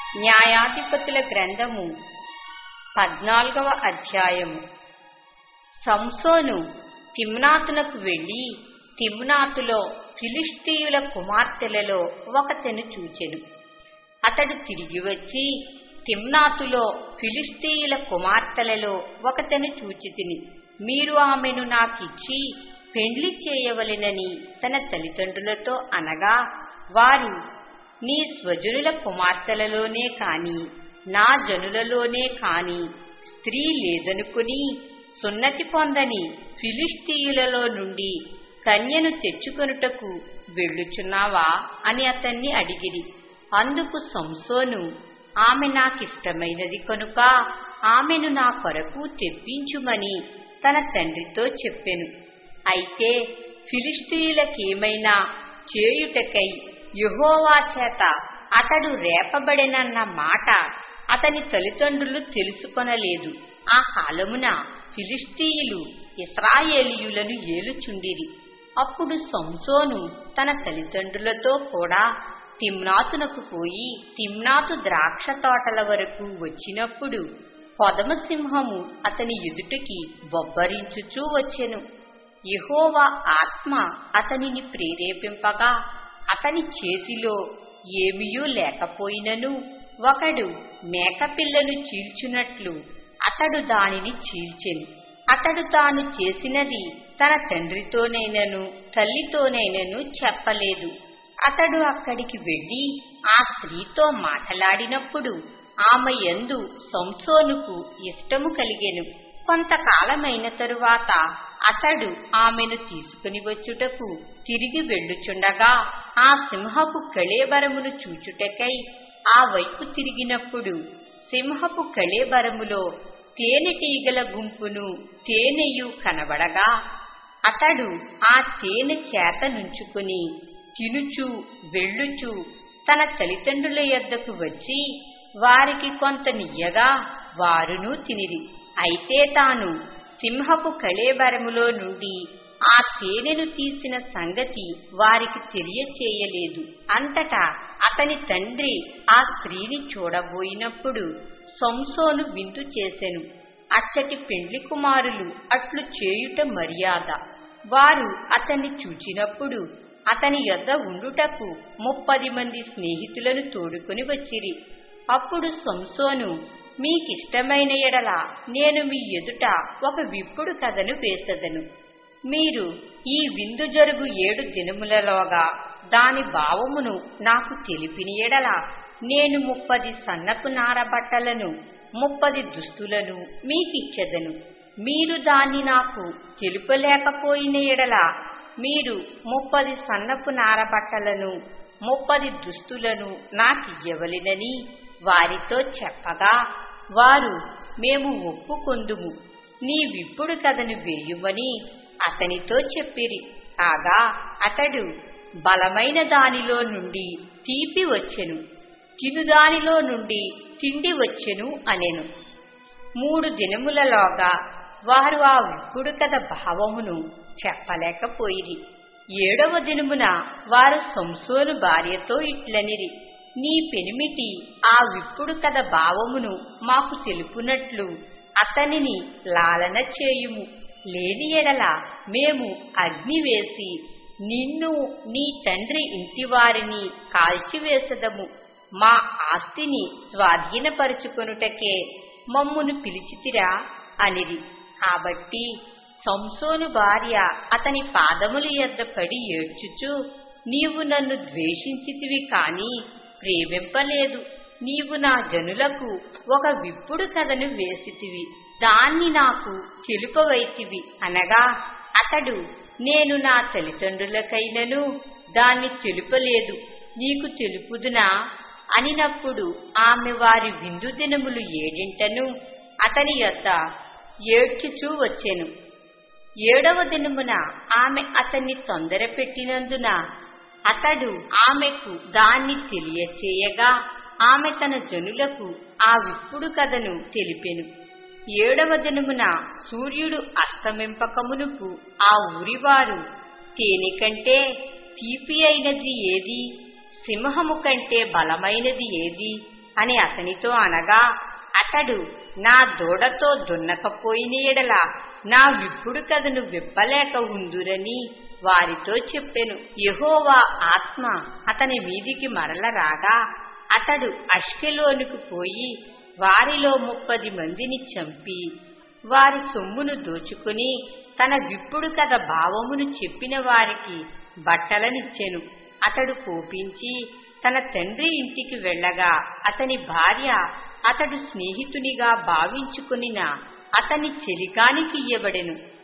న్యాయాధిపతుల గ్రంథము పద్నాలుగవ అధ్యాయము సంసోను తిమ్నాతునకు వెళ్లి తిమ్నాతులో ఫిలిస్తీయుల కుమార్తెలలో ఒకతెను చూచెను అతడు తిరిగి వచ్చి తిమ్నాతులో ఫిలిస్తీయుల కుమార్తెలలో ఒకతెను చూచితిని మీరు ఆమెను నాకిచ్చి పెండ్లి చేయవలెనని తన తల్లిదండ్రులతో అనగా వారు నీ స్వజనుల కుమార్తెలలోనే కాని నా జనులలోనే కాని స్త్రీ లేదనుకుని సున్నతి పొందని ఫిలిస్తీయులలో నుండి కన్యను తెచ్చుకొనుటకు వెళ్ళుచున్నావా అని అతన్ని అడిగిరి అందుకు సంసోను ఆమె నాకిష్టమైనది కనుక ఆమెను నా కొరకు తెప్పించుమని తన తండ్రితో చెప్పెను అయితే ఫిలిస్తీయులకేమైనా చేయుటకై యహోవా చేత అతడు రేపబడినన్న మాట అతని తల్లిదండ్రులు తెలుసుకొనలేదు ఆ కాలమున ఫిలిస్తీయులు ఇస్రాయేలీయులను ఏలుచుండిరి అప్పుడు సంసోను తన తల్లిదండ్రులతో కూడా తిమ్నాతునకు పోయి తిమ్నాతు ద్రాక్ష తోటల వరకు వచ్చినప్పుడు పొదమ సింహము అతని ఎదుటికి బొబ్బరించుచూ వచ్చెను యహోవా ఆత్మ అతనిని ప్రేరేపింపగా అతని చేతిలో ఏమీయూ లేకపోయినను ఒకడు మేకపిల్లను చీల్చున్నట్లు అతడు దానిని చీల్చెను అతడు తాను చేసినది తన తండ్రితోనైనను తల్లితోనైనను చెప్పలేదు అతడు అక్కడికి వెళ్లి ఆ స్త్రీతో మాట్లాడినప్పుడు ఆమె యందు సంసోనుకు ఇష్టము కలిగెను కొంతకాలమైన తరువాత అతడు ఆమెను తీసుకుని వచ్చుటకు తిరిగి వెళ్ళుచుండగా ఆ సింహపు కళేబరమును చూచుటకై ఆ వైపు తిరిగినప్పుడు సింహపు కళేబరములో తేనెటీగల గుంపును తేనెయు కనబడగా అతడు ఆ తేనె చేత నుంచుకుని తినుచు వెళ్ళుచు తన తల్లిదండ్రుల యొద్దకు వచ్చి వారికి కొంత నియ్యగా వారును తినిరి అయితే తాను సింహపు కళేబరములో నుండి ఆ తేనెను తీసిన సంగతి వారికి తెలియచేయలేదు అంతటా అతని తండ్రి ఆ స్త్రీని చూడబోయినప్పుడు సంసోను విందు చేసెను అచ్చటి పెండ్లి కుమారులు అట్లు చేయుట మర్యాద వారు అతన్ని చూచినప్పుడు అతని యొద్ద ఉండుటకు ముప్పది మంది స్నేహితులను తోడుకొని వచ్చిరి అప్పుడు సంసోను మీకిష్టమైన ఎడల నేను మీ ఎదుట ఒక విప్పుడు కథను వేసెదను మీరు ఈ విందు జరుగు ఏడు దినములలోగా దాని భావమును నాకు తెలిపిన ఎడల నేను ముప్పది సన్నపు నారబట్టలను ముప్పది దుస్తులను మీకిచ్చెదను మీరు దాన్ని నాకు తెలుపలేకపోయిన ఎడల మీరు ముప్పది సన్నపు నారబట్టలను ముప్పది దుస్తులను నాకియ్యవలెనని వారితో చెప్పగా వారు మేము ఒప్పుకొందుము నీ విప్పుడు కథను వేయుమని అతనితో చెప్పిరి కాగా అతడు బలమైన దానిలో నుండి తీపి వచ్చెను తినుదానిలో నుండి తిండి వచ్చెను అనెను మూడు దినములలోగా వారు ఆ విప్పుడు కథ భావమును చెప్పలేకపోయిరి ఏడవ దినమున వారు సంసోను భార్యతో ఇట్లనిరి నీ పెనిమిటి ఆ విప్పుడు కథ భావమును మాకు తెలుపునట్లు అతనిని లాలన చేయుము లేని ఎడల మేము అగ్ని వేసి నిన్ను నీ తండ్రి ఇంటివారిని కాల్చివేసదము మా ఆస్తిని స్వాధీనపరుచుకొనుటకే మమ్మును పిలిచితిరా అనిరి కాబట్టి సంసోను భార్య అతని పాదముల యొద్ద పడి ఏడ్చుచు నీవు నన్ను ద్వేషించితివి కాని ప్రేమింపలేదు నీవు నా జనులకు ఒక విప్పుడు కథను వేసితివి దాన్ని నాకు తెలుపవైతివి అనగా అతడు నేను నా తల్లిదండ్రులకైనను దాన్ని తెలుపలేదు నీకు తెలుపుదునా అనినప్పుడు ఆమె వారి విందు దినములు ఏడింటను అతని యొద్ద ఏడ్చుచూ వచ్చెను ఏడవ దినమున ఆమె అతన్ని తొందర పెట్టినందున అతడు ఆమెకు దాన్ని తెలియచేయగా ఆమె తన జనులకు ఆ విప్పుడు కథను తెలిపెను ఏడవ దినమున సూర్యుడు అస్తమింపకమునుకు ఆ ఊరివారు తేనె కంటే తీపి అయినది ఏది సింహము కంటే బలమైనది ఏది అని అతనితో అనగా అతడు నా దూడతో దున్నకపోయిన ఎడల నా విప్పుడు కథను విప్పలేక ఉందురని వారితో చెప్పెను యహోవా ఆత్మ అతని మీదికి మరల రాగా అతడు అష్కెలోనికి పోయి వారిలో ముప్పది మందిని చంపి వారి సొమ్మును దోచుకుని తన విప్పుడు కథ భావమును చెప్పిన వారికి బట్టలనిచ్చెను అతడు కోపించి తన తండ్రి ఇంటికి వెళ్ళగా అతని భార్య అతడు స్నేహితునిగా భావించుకునిన అతని చెలికానికి ఇయ్యబడెను